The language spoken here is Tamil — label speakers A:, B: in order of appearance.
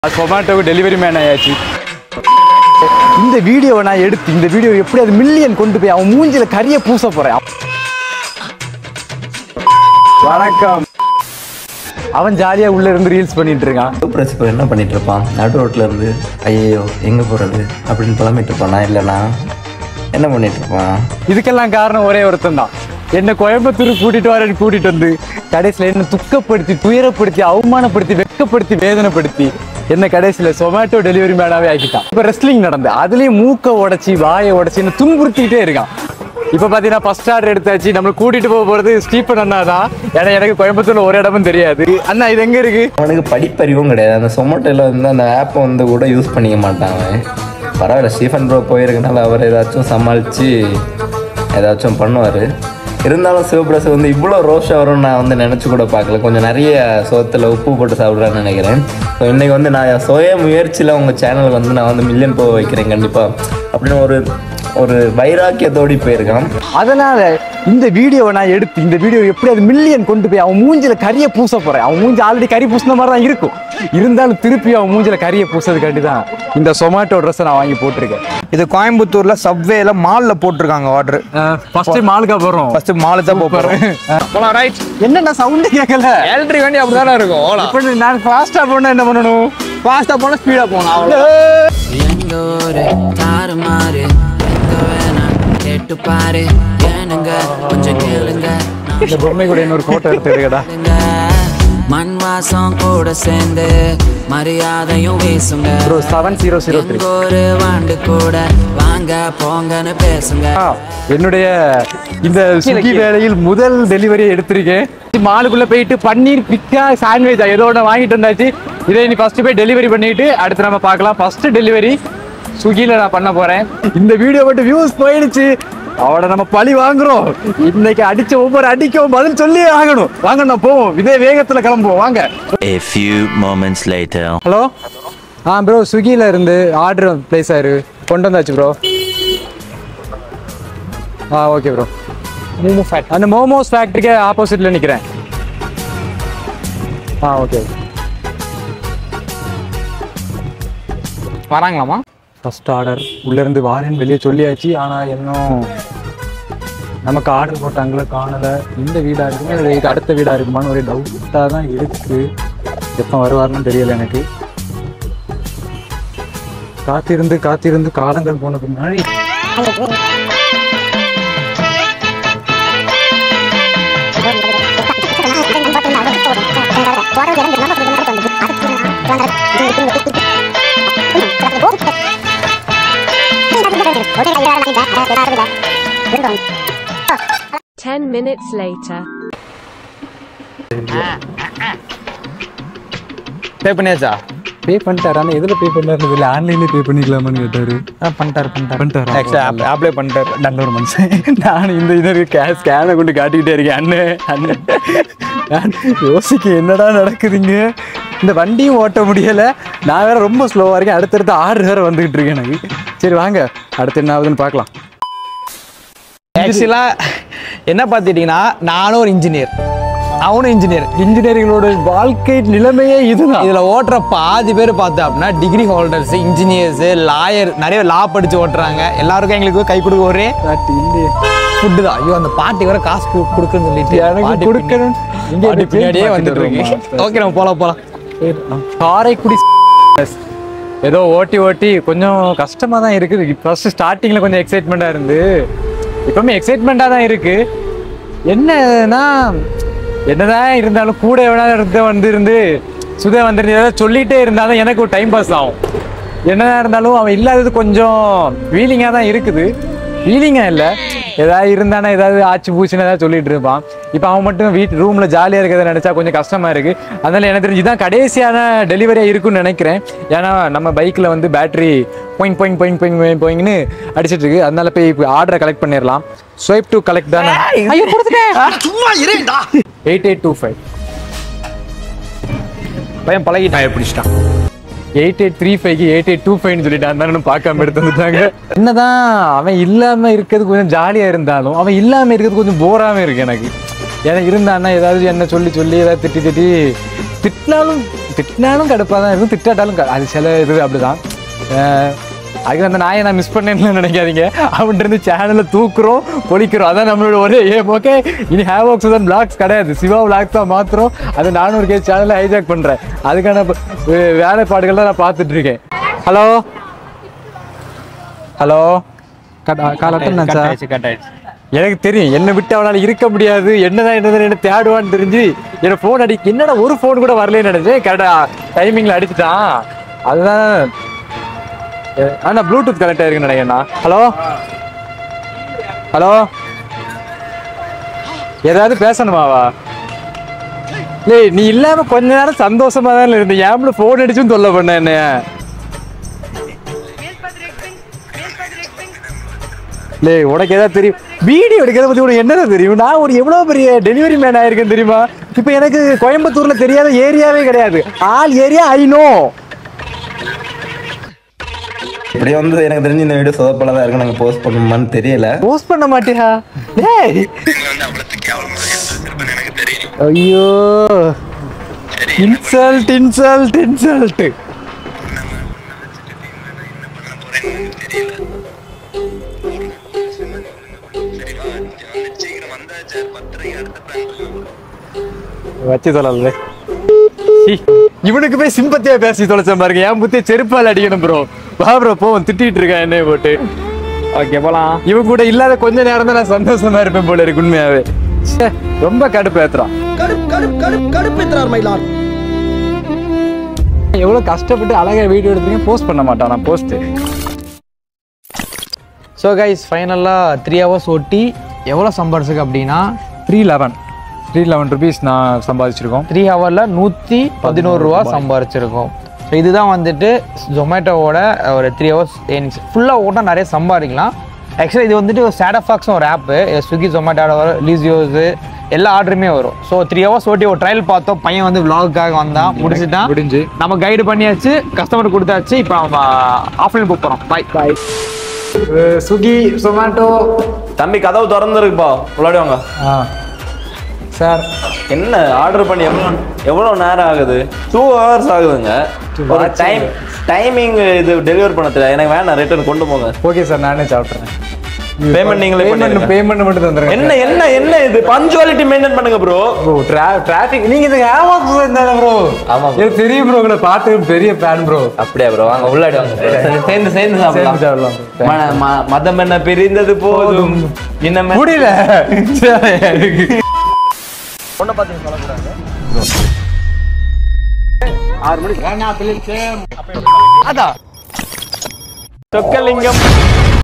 A: சொமாட்டோக்கு டெலிவரி மேன் ஆயாச்சு இந்த வீடியோவை நான் எடுத்து இந்த வீடியோ எப்படி அது மில்லியன் கொண்டு போய் அவன் மூஞ்சில கரிய பூச போறேன் வணக்கம் அவன் ஜாலியா உள்ள இருந்து ரீல்ஸ் பண்ணிட்டு இருக்கான்
B: சூப்பர் இப்போ என்ன பண்ணிட்டு இருப்பான் நடு ரோட்ல இருந்து ஐயோ எங்க போறது அப்படின்னு புலம்பிட்டு இருப்பானா இல்லைனா என்ன பண்ணிட்டு இருப்பான்
A: இதுக்கெல்லாம் காரணம் ஒரே ஒருத்தன் தான் என்ன கோயம்புத்தூர் கூட்டிட்டு வரேன்னு கூட்டிட்டு வந்து கடைசியில என்ன துக்கப்படுத்தி துயரப்படுத்தி அவமானப்படுத்தி வெட்கப்படுத்தி வேதனைப்படுத்தி என்ன கடைசியில சொமேட்டோ டெலிவரி மேனாவே ஆக்கிட்டான் இப்ப ரெஸ்லிங் நடந்து அதுலயும் மூக்க உடைச்சி வாயை உடைச்சி என்ன துன்புறுத்திக்கிட்டே இருக்கான் இப்ப பாத்தீங்கன்னா ஃபர்ஸ்ட் ஆர்டர் எடுத்தாச்சு நம்ம கூட்டிட்டு போக போறது ஸ்டீபன் அண்ணா தான் ஏன்னா எனக்கு கோயம்புத்தூர்ல ஒரு இடமும் தெரியாது அண்ணா இது எங்க இருக்கு
B: அவனுக்கு படிப்பறிவும் கிடையாது அந்த சொமோட்டோல வந்து அந்த ஆப்பை வந்து கூட யூஸ் பண்ணிக்க மாட்டாங்க பரவாயில்ல ஸ்டீஃபன் ப்ரோ போயிருக்கனால அவர் ஏதாச்சும் சமாளித்து ஏதாச்சும் பண்ணுவார் இருந்தாலும் சிவபிரஸ் வந்து இவ்வளோ ரோஷா வரும்னு நான் வந்து நினச்சி கூட பார்க்கல கொஞ்சம் நிறைய சோத்தில் உப்பு போட்டு சாப்பிட்றான்னு நினைக்கிறேன் ஸோ இன்றைக்கி வந்து நான் சுய முயற்சியில் உங்கள் சேனலுக்கு வந்து நான் வந்து மில்லியன் போக வைக்கிறேன் கண்டிப்பாக அப்படின்னு ஒரு ஒரு வைராக்கியத்தோடி போயிருக்கான்
A: அதனால இந்த வீடியோவை நான் எடுத்து இந்த வீடியோ எப்படி அது மில்லியன் கொண்டு போய் அவன் மூஞ்சில கரிய பூச போறேன் அவன் மூஞ்சி ஆல்ரெடி கறி பூசின மாதிரி தான் இருக்கும் இருந்தாலும் திருப்பி அவன் மூஞ்சில கரிய பூசதுக்காண்டி தான் இந்த சொமாட்டோ ட்ரெஸ்ஸை நான் வாங்கி போட்டிருக்கேன்
C: இது கோயம்புத்தூர்ல சப்வேல மால்ல போட்டிருக்காங்க ஆர்டர்
A: ஃபர்ஸ்ட் மாலுக்கா போறோம்
C: ஃபர்ஸ்ட் மாலு தான் போறோம்
D: போலாம் ரைட்
A: என்னடா சவுண்ட் கேட்கல
D: எலக்ட்ரிக் வண்டி அப்படிதானே இருக்கும் ஓலாம்
A: இப்ப நான் ஃபாஸ்டா போனா என்ன பண்ணணும்
D: ஃபாஸ்டா போனா ஸ்பீடா போகணும் அவ்வளோ
E: எங்க ஊரு தாறுமாறு எங்க வேணா கேட்டு பாரு ஏனுங்க கொஞ்சம் கேளுங்க நான்
A: இந்த பொம்மை கூட இன்னொரு போட்டோ எடுத்து எடுக்கடா
E: கேளுங்க. மண் வாசம் கூட சேர்ந்து மரியாதையும் வீசுங்க
A: bro seven zero zero three
E: எங்க ஒரு வாண்டு கூட வாங்க போங்கன்னு பேசுங்க
A: என்னுடைய இந்த ஸ்விக்கி வேலையில் முதல் டெலிவரியை எடுத்திருக்கேன் மாலுக்குள்ள போயிட்டு பன்னீர் பிக்கா சாண்ட்விச் ஏதோ ஒன்று வாங்கிட்டு வந்தாச்சு இதை நீ ஃபர்ஸ்ட் போய் டெலிவரி பண்ணிட்டு அடுத்து நம்ம பார்க்கலாம் ஃபர்ஸ்ட் டெலிவரி ஸ்விக்கியில் நான் பண்ண போறேன் இந்த வீடியோ மட்டும் வியூஸ் போயிடுச்சு அவட நம்ம பழி வாங்குறோம் இன்னைக்கு அடிச்ச ஒவ்வொரு அடிக்கும் பதில் சொல்லியே ஆகணும் வாங்க நான் போவோம் இதே வேகத்துல கிளம்புவோம் வாங்க
F: A few moments later.
A: Hello ஆ ப்ரோ ஸ்விக்கியில் இருந்து ஆர்டர் ப்ளேஸ் ஆயிரு கொண்டு வந்தாச்சு ப்ரோ ஆ ஓகே ப்ரோ மோமோ ஃபேக்ட் அந்த மோமோஸ் ஃபேக்ட்ரிக்கு ஆப்போசிட்டில் நிற்கிறேன் ஆ ஓகே
D: வராங்களாமா
A: ஃபர்ஸ்ட் ஆர்டர் உள்ளேருந்து வாரேன்னு வெளியே சொல்லியாச்சு ஆனால் இன்னும் நமக்கு ஆர்டர் போட்டாங்களே காணலை இந்த வீடாக இருக்குமா இல்லை இது அடுத்த வீடாக இருக்குமான்னு ஒரு டவுட்டாக தான் இருக்கு எப்போ வருவாருன்னு தெரியல எனக்கு காத்திருந்து காத்திருந்து காலங்கள் போன பின்னாடி
G: Ten minutes later.
D: பே பண்ணியாச்சா
A: பே பண்ணிட்டாரு ஆனால் எதில் பே பண்ணாரு இல்லை ஆன்லைன்லேயே பே பண்ணிக்கலாமான்னு கேட்டாரு
C: பண்ணிட்டாரு பண்ணிட்டாரு
A: பண்ணிட்டாரா
D: ஆக்சுவலி அப்ளை பண்ணிட்டாரு
A: நல்ல ஒரு மனுஷன் நான் இந்த இதற்கு கேஷ் ஸ்கேனை கொண்டு காட்டிக்கிட்டே இருக்கேன் அண்ணன் அண்ணன் நான் யோசிக்க என்னடா நடக்குதுங்க இந்த வண்டியும் ஓட்ட முடியலை நான் வேற ரொம்ப ஸ்லோவாக இருக்கேன் அடுத்தடுத்து ஆறு வேற வந்துகிட்டு இருக்கேன் எனக்கு சரி வாங்க அடுத்து என்ன ஆகுதுன்னு பார்க்கலாம்
D: ஆக்சுவலா என்ன பார்த்துட்டீங்கன்னா நானும் ஒரு இன்ஜினியர் அவனும் இன்ஜினியர்
A: இன்ஜினியரிங்களோட வாழ்க்கை நிலைமையே இதுதான்
D: இதுல ஓட்டுற பாதி பேர் பார்த்தோம் அப்படின்னா டிகிரி ஹோல்டர்ஸ் இன்ஜினியர்ஸ் லாயர் நிறைய லா படிச்சு ஓட்டுறாங்க எல்லாருக்கும் எங்களுக்கு கை கொடுக்க ஒரே
A: இல்லையே
D: ஃபுட்டு தான் ஐயோ அந்த பாட்டி வர காசு கு- கொடுக்குன்னு சொல்லிட்டு
A: எனக்கு
D: பாட்டி
A: கொடுக்கணும்.
D: பின்னாடி-
A: இங்க
D: பாட்டி
A: இந்த
D: பின்னாடியே
A: change
D: வந்துட்டு இருக்கு
A: பார்த்துட்டு
D: ஓகே நம்ம போலாம் போலாம்
A: காரைக்குடி ஏதோ ஓட்டி ஓட்டி கொஞ்சம் கஷ்டமா தான் இருக்குது ஃபர்ஸ்ட் ஸ்டார்டிங்ல கொஞ்சம் எக்ஸைட்மெண்ட்டாக இருந்து இப்பவுமே எக்ஸைட்மெண்ட்டாக தான் இருக்கு என்னன்னா என்னதான் இருந்தாலும் கூட எவ்வளோ இருந்த வந்து இருந்து சுத வந்துருந்து ஏதாவது சொல்லிட்டே இருந்தாலும் எனக்கு ஒரு டைம் பாஸ் ஆகும் என்னதான் இருந்தாலும் அவன் இல்லாதது கொஞ்சம் ஃபீலிங்காக தான் இருக்குது ஃபீலிங்காக இல்லை ஏதாவது இருந்தானா ஏதாவது ஆச்சு பூச்சின்னு ஏதாவது சொல்லிட்டு இருப்பான் இப்போ அவன் மட்டும் வீட்டு ரூமில் ஜாலியாக இருக்கிறத நினச்சா கொஞ்சம் கஷ்டமாக இருக்குது அதனால எனக்கு தெரிஞ்சு தான் கடைசியான டெலிவரியாக இருக்குன்னு நினைக்கிறேன் ஏன்னா நம்ம பைக்கில் வந்து பேட்டரி பொயிங் பொயிங் பொயிங் பொயிங் பொயிங் பொயிங்னு அடிச்சிட்டு இருக்கு அதனால போய் இப்போ ஆர்டரை கலெக்ட் பண்ணிடலாம் ஸ்வைப் டு கலெக்ட் தானே ஐயோ கொடுத்துட்டேன் எயிட் எயிட் டூ ஃபைவ்
D: பையன் பழகிட்டான் பிடிச்சிட்டான்
A: எயிட் எயிட் த்ரீ ஃபைவ்க்கு எயிட் எயிட் டூ ஃபைவ்னு சொல்லிட்டு அந்த பார்க்காம எடுத்து வந்துட்டாங்க என்னதான் அவன் இல்லாம இருக்கிறது கொஞ்சம் ஜாலியா இருந்தாலும் அவன் இல்லாம இருக்கிறது கொஞ்சம் போராம இருக்கு எனக்கு ஏன்னா இருந்தான்னா ஏதாவது என்ன சொல்லி சொல்லி ஏதாவது திட்டி திட்டி திட்டினாலும் திட்டினாலும் கடுப்பாக தான் இருக்கும் திட்டாட்டாலும் க- அது சில இது அப்படிதான் அஹ் அதுக்கு அந்த நாயை நான் மிஸ் பண்ணேன்னு நினைக்காதீங்க அவன்கிட்ட இருந்து சேனலை தூக்குறோம் பொழிக்கிறோம் அதான் நம்மளோட ஒரே ஏம் ஓகே இனி ஹேவ் ஒர்க்ஸ் தான் பிளாக்ஸ் கிடையாது சிவா பிளாக்ஸ் தான் மாத்திரம் அது நானூறு கேஸ் சேனலை ஹைஜாக் பண்ணுறேன் அதுக்கான ப- வே- வேலைப்பாடுகள் தான் நான் பார்த்துட்டு இருக்கேன் ஹலோ ஹலோ
C: கால் அட்டன் ஆச்சா
A: எனக்கு தெரியும் என்னை விட்டு அவனால இருக்க முடியாது என்னதான் என்னதான் என்ன தேடுவான்னு தெரிஞ்சு என்ன ஃபோன் அடி என்னடா ஒரு ஃபோன் கூட வரலன்னு நினைச்சேன் கரெக்டா டைமிங்ல அடிச்சுட்டான் அதுதான் அஹ் ஆனா ப்ளூடூத் கனெக்ட் ஆயிருக்குன்னு நினைக்கிறேண்ணா ஹலோ ஹலோ ஏதாவது பேசணுமாவா ஏய் நீ இல்லாம கொஞ்ச நேரம் சந்தோஷமா தான் இருந்த ஏம்ல ஃபோன் அடிச்சும் தொல்லை பண்ண என்னைய லே உனக்கு ஏதாவது தெரியும் வீடியோ எடுக்கிறத பத்தி உனக்கு என்னதான் தெரியும் நான் ஒரு எவ்வளவு பெரிய டெலிவரி மேன் ஆயிருக்கேன் தெரியுமா இப்போ எனக்கு கோயம்புத்தூர்ல தெரியாத ஏரியாவே கிடையாது ஆல் ஏரியா ஐ நோ
B: இப்படி வந்து எனக்கு தெரிஞ்சு இந்த வீடியோ சொதப்பல தான் இருக்கு நாங்கள் போஸ்ட் பண்ணுமான்னு தெரியல
A: போஸ்ட் பண்ண மாட்டியா டேய் ஐயோ இன்சல்ட் இன்சல்ட் இன்சல்ட் வச்சு சொல்லல இவனுக்கு போய் சிம்பத்தியா பேசி தொலைச்ச பாருங்க என் புத்திய செருப்பால் அடிக்கணும் ப்ரோ வா ப்ரோ போவோம் திட்டிட்டு இருக்கான் என்னைய போட்டு ஓகே போலாம் இவன் கூட இல்லாத கொஞ்ச நேரம் தான் நான் சந்தோஷமா இருப்பேன் போல இருக்கு உண்மையாவே ச்சே, ரொம்ப கடுப்பு ஏத்துறான் எவ்வளவு கஷ்டப்பட்டு அழகா வீடியோ எடுத்தீங்க போஸ்ட் பண்ண மாட்டான் நான் போஸ்ட்
D: ஸோ கைஸ் ஃபைனலாக த்ரீ ஹவர்ஸ் ஓட்டி எவ்வளோ சம்பாரிச்சிருக்கு அப்படின்னா
A: three eleven three eleven rupees நான் சம்பாதிச்சிருக்கோம்
D: த்ரீ ஹவரில் நூற்றி பதினோரு ரூபா சம்பாரிச்சிருக்கோம் ஸோ இதுதான் வந்துட்டு ஜொமேட்டோவோட ஒரு த்ரீ ஹவர்ஸ் ஏர்னிங்ஸ் ஃபுல்லாக ஓட்டினா நிறைய சம்பாதிக்கலாம் ஆக்சுவலாக இது வந்துட்டு ஒரு சாடஃபாக்ஸும் ஒரு ஆப்பு ஸ்விக்கி ஜொமேட்டோட வரும் லீசியோஸு எல்லா ஆர்டருமே வரும் ஸோ த்ரீ ஹவர்ஸ் ஓட்டி ஒரு ட்ரையல் பார்த்தோம் பையன் வந்து vlogக்காக வந்தான் முடிச்சுட்டான்
A: முடிஞ்சு.
D: நம்ம கைடு பண்ணியாச்சு கஸ்டமர் கொடுத்தாச்சு இப்போ நம்ம ஆஃப்லைன் புக் போகிறோம் பாய் பாய்
A: ஸ்விக்கி சொமேட்டோ
B: தம்பி கதவு திறந்துருக்குப்பா உள்ளாடி வாங்க
A: சார்
B: என்ன ஆர்டர் பண்ணி எவ்வளோ எவ்வளோ நேரம் ஆகுது டூ ஹவர்ஸ் ஆகுதுங்க ஒரு டைம் டைமிங் இது டெலிவர் பண்ண தெரியல எனக்கு வேணாம் ரிட்டர்ன் கொண்டு போங்க
A: ஓகே சார் நானே சாப்பிட்றேன்
B: பேமெண்ட் நீங்களே
A: பேமெண்ட்
B: பண்ணிடுங்க.
A: பேமெண்ட் மட்டும் தந்துருங்க
B: என்ன என்ன என்ன இது பஞ்சுவாலிட்டி மெயின்டைன் பண்ணுங்க ப்ரோ
A: ப்ரோ டிராஃபிக் நீங்க இந்த ஏவாக் இருந்தாங்க ப்ரோ
B: ஆமா bro.
A: எனக்கு தெரியும் ப்ரோ உங்களை பார்த்து பெரிய ஃபேன் ப்ரோ
B: அப்படியா ப்ரோ வாங்க உள்ளாடி வாங்க bro. சேர்ந்து சேர்ந்து சாப்பிடலாம்
A: சாப்பிடலாம் bro.
B: மன- ம- மதம் என்ன பிரிந்தது போதும் இன்னமே
A: முடியல
B: சொக்கலிங்கம்